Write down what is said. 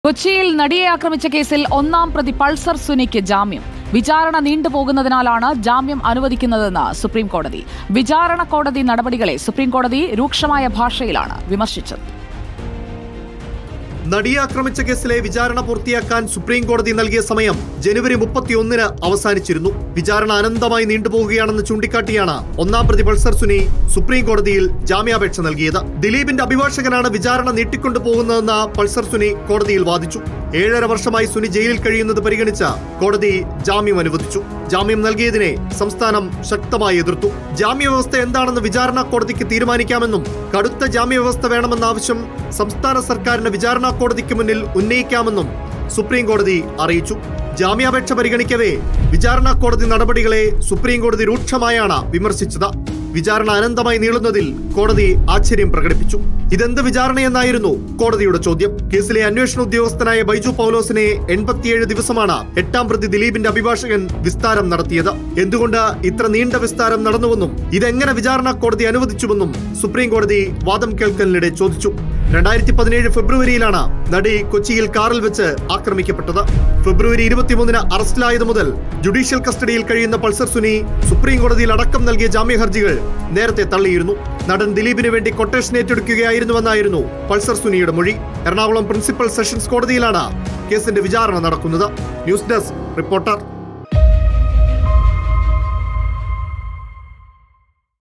കൊച്ചിയിൽ നടിയെ ആക്രമിച്ച കേസിൽ ഒന്നാം പ്രതി പൾസർ സുനിക്ക് ജാമ്യം വിചാരണ നീണ്ടുപോകുന്നതിനാലാണ് ജാമ്യം അനുവദിക്കുന്നതെന്ന് സുപ്രീം കോടതി വിചാരണ കോടതി നടപടികളെ സുപ്രീം കോടതി രൂക്ഷമായ ഭാഷയിലാണ് വിമർശിച്ചത് നടിയെ ആക്രമിച്ച കേസിലെ വിചാരണ പൂർത്തിയാക്കാൻ സുപ്രീം കോടതി നൽകിയ സമയം ജനുവരി മുപ്പത്തിയൊന്നിന് അവസാനിച്ചിരുന്നു വിചാരണ അനന്തമായി നീണ്ടുപോകുകയാണെന്ന് ചൂണ്ടിക്കാട്ടിയാണ് ഒന്നാം പ്രതി പൾസർ സുനി സുപ്രീം കോടതിയിൽ ജാമ്യാപേക്ഷ നൽകിയത് ദിലീപിന്റെ അഭിഭാഷകനാണ് വിചാരണ നീട്ടിക്കൊണ്ടു പോകുന്നതെന്ന് പൾസർ സുനി കോടതിയിൽ വാദിച്ചു ഏഴര വർഷമായി സുനി ജയിലിൽ കഴിയുന്നത് പരിഗണിച്ച കോടതി ജാമ്യം അനുവദിച്ചു ജാമ്യം നൽകിയതിനെ സംസ്ഥാനം ശക്തമായി എതിർത്തു ജാമ്യവ്യവസ്ഥ എന്താണെന്ന് വിചാരണ കോടതിക്ക് തീരുമാനിക്കാമെന്നും കടുത്ത ജാമ്യവ്യവസ്ഥ വേണമെന്ന ആവശ്യം സംസ്ഥാന സർക്കാരിന് വിചാരണ കോടതിക്ക് മുന്നിൽ ഉന്നയിക്കാമെന്നും സുപ്രീം കോടതി അറിയിച്ചു ജാമ്യാപേക്ഷ പരിഗണിക്കവേ വിചാരണ കോടതി നടപടികളെ സുപ്രീം കോടതി രൂക്ഷമായാണ് വിമർശിച്ചത് വിചാരണ അനന്തമായി നീളുന്നതിൽ കോടതി ആശ്ചര്യം പ്രകടിപ്പിച്ചു ഇതെന്ത് വിചാരണയെന്നായിരുന്നു കോടതിയുടെ ചോദ്യം കേസിലെ അന്വേഷണ ഉദ്യോഗസ്ഥനായ ബൈജു പൗലോസിനെ എൺപത്തിയേഴ് ദിവസമാണ് എട്ടാം പ്രതി ദിലീപിന്റെ അഭിഭാഷകൻ വിസ്താരം നടത്തിയത് എന്തുകൊണ്ട് ഇത്ര നീണ്ട വിസ്താരം നടന്നുവെന്നും ഇതെങ്ങനെ വിചാരണ കോടതി അനുവദിച്ചുവെന്നും സുപ്രീം കോടതി വാദം കേൾക്കലിനിടെ ചോദിച്ചു രണ്ടായിരത്തി പതിനേഴ് ഫെബ്രുവരിയിലാണ് നടി കൊച്ചിയിൽ കാറിൽ വെച്ച് ആക്രമിക്കപ്പെട്ടത് ഫെബ്രുവരി ഇരുപത്തിമൂന്നിന് അറസ്റ്റിലായത് മുതൽ ജുഡീഷ്യൽ കസ്റ്റഡിയിൽ കഴിയുന്ന പൾസർ സുനി സുപ്രീം കോടതിയിൽ അടക്കം നൽകിയ ജാമ്യ ഹർജികൾ നേരത്തെ തള്ളിയിരുന്നു നടൻ ദിലീപിന് വേണ്ടി കൊട്ടേഷൻ ഏറ്റെടുക്കുകയായിരുന്നുവെന്നായിരുന്നു പൾസർ സുനിയുടെ മൊഴി എറണാകുളം പ്രിൻസിപ്പൽ സെഷൻസ് കോടതിയിലാണ് കേസിന്റെ വിചാരണ നടക്കുന്നത് ന്യൂസ് ഡെസ്ക് റിപ്പോർട്ടർ